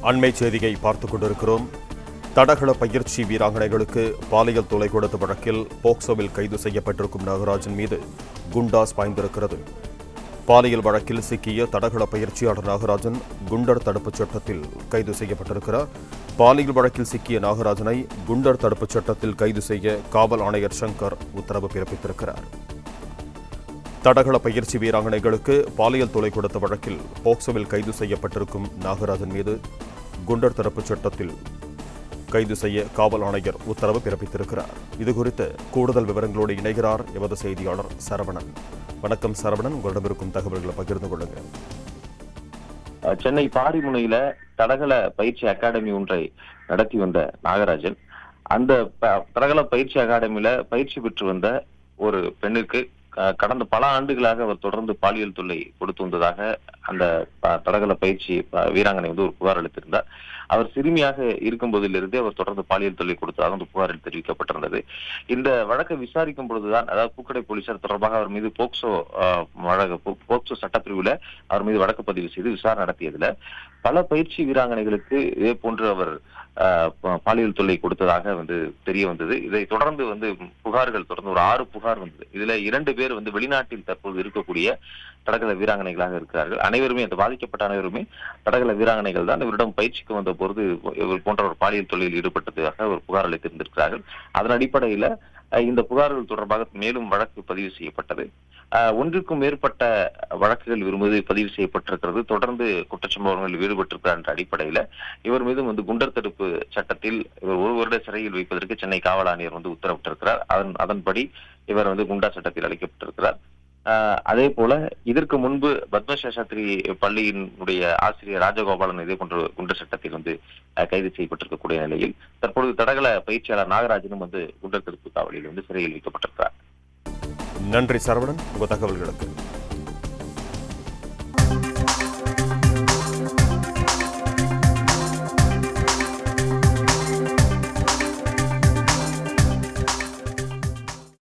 அண்மை செய்தியை பார்த்துக் கொண்டிருக்கிறோம் தடகள பயிற்சி வீராங்கனைகளுக்கு பாலியல் தொலை கொடுத்த வழக்கில் போக்சோவில் கைது செய்யப்பட்டிருக்கும் நாகராஜன் மீது குண்டாஸ் பாய்ந்திருக்கிறது பாலியல் வழக்கில் சிக்கிய தடகள பயிற்சியாளர் நாகராஜன் குண்டர் தடுப்புச் சட்டத்தில் கைது செய்யப்பட்டிருக்கிறார் பாலியல் வழக்கில் சிக்கிய நாகராஜனை குண்டர் தடுப்புச் சட்டத்தில் கைது செய்ய காவல் ஆணையர் சங்கர் உத்தரவு பிறப்பித்திருக்கிறார் தடகள பயிற்சி வீராங்கனைகளுக்கு பாலியல் தொலை கொடுத்த வழக்கில் போக்சோவில் கைது செய்யப்பட்டிருக்கும் நாகராஜன் மீது குண்டர் தடுப்புச் சட்டத்தில் கைது செய்ய காவல் ஆணையர் உத்தரவு பிறப்பித்திருக்கிறார் இதுகுறித்து கூடுதல் விவரங்களோடு இணைகிறார் எமது செய்தியாளர் சரவணன் வணக்கம் சரவணன் உங்களிடம் இருக்கும் தகவல்களை பகிர்ந்து கொள்ளுங்கள் அஹ் சென்னை பாரிமுனையில தடகள பயிற்சி அகாடமி ஒன்றை நடத்தி வந்த நாகராஜன் அந்த ப- தடகள பயிற்சி அகாடமியில பயிற்சி பெற்று வந்த ஒரு பெண்ணுக்கு க- கடந்த பல ஆண்டுகளாக அவர் தொடர்ந்து பாலியல் தொல்லை கொடுத்து வந்ததாக அந்த ப- தடகள பயிற்சி ப- வீராங்கனை வந்து ஒரு புகார் அளித்திருந்தார் அவர் சிறுமியாக இருக்கும் போதிலிருந்தே அவர் தொடர்ந்து பாலியல் தொல்லை கொடுத்ததாக அந்த புகாரில் தெரிவிக்கப்பட்டிருந்தது இந்த வழக்கை விசாரிக்கும் பொழுதுதான் அதாவது பூக்கடை போலீசார் தொடர்பாக அவர் மீது போக்சோ அஹ், வழக்கு போ- போக்சோ சட்டப்பிரிவுல அவர் மீது வழக்கு பதிவு செய்து விசாரணை நடத்தியதுல பல பயிற்சி வீராங்கனைகளுக்கு இதே போன்று அவர் ஆஹ், ப- பாலியல் தொல்லை கொடுத்ததாக வந்து தெரிய வந்தது இதை தொடர்ந்து வந்து புகார்கள் தொடர்ந்து ஒரு ஆறு புகார் வந்தது இதுல இரண்டு பேர் வந்து வெளிநாட்டில் தற்போது இருக்கக்கூடிய தடகள வீராங்கனைகளாக இருக்கிறார்கள் அனைவருமே அந்த பாதிக்கப்பட்ட அனைவருமே தடகள வீராங்கனைகள் தான் இவரிடம் பயிற்சிக்கு வந்த பொழுது இவர் போன்ற ஒரு பாலியல் தொல்லையில் ஈடுபட்டதாக ஒரு புகார் அளித்திருந்திருக்கிறார்கள் அதன் அடிப்படையில அஹ், இந்த புகார்கள் தொடர்பாக மேலும் வழக்கு பதிவு செய்யப்பட்டது ஆஹ், ஒன்றுக்கும் மேற்பட்ட வழக்குகள் இவர் மீது பதிவு செய்யப்பட்டிருக்கிறது தொடர்ந்து குற்றச்சம்பவங்களில் ஈடுபட்டிருக்கிறார் என்ற அடிப்படையில இவர் மீதும் வந்து குண்டர் தடுப்பு சட்டத்தில் இவர் ஒரு வருட சிறையில் வைப்பதற்கு சென்னை காவல் ஆணையர் வந்து உத்தரவிட்டிருக்கிறார் அதன் அதன்படி இவர் வந்து குண்டா சட்டத்தில் அழைக்கப்பட்டிருக்கிறார் ஆஹ், அதே போல இதற்கு முன்பு பத்மசேஷாத்ரி பள்ளியினுடைய ஆசிரியர் ராஜகோபாலன் இதே போன்ற குண்டர் சட்டத்தில் வந்து ஆஹ், கைது செய்யப்பட்டிருக்கக்கூடிய நிலையில் தற்பொழுது தடகள பயிற்சியாளர் நாகராஜனும் வந்து குண்டர் தடுப்பு காவலில் வந்து சிறையில் வைக்கப்பட்டிருக்கிறார் நன்றி சரவணன் உங்கள் தகவல்களுக்கு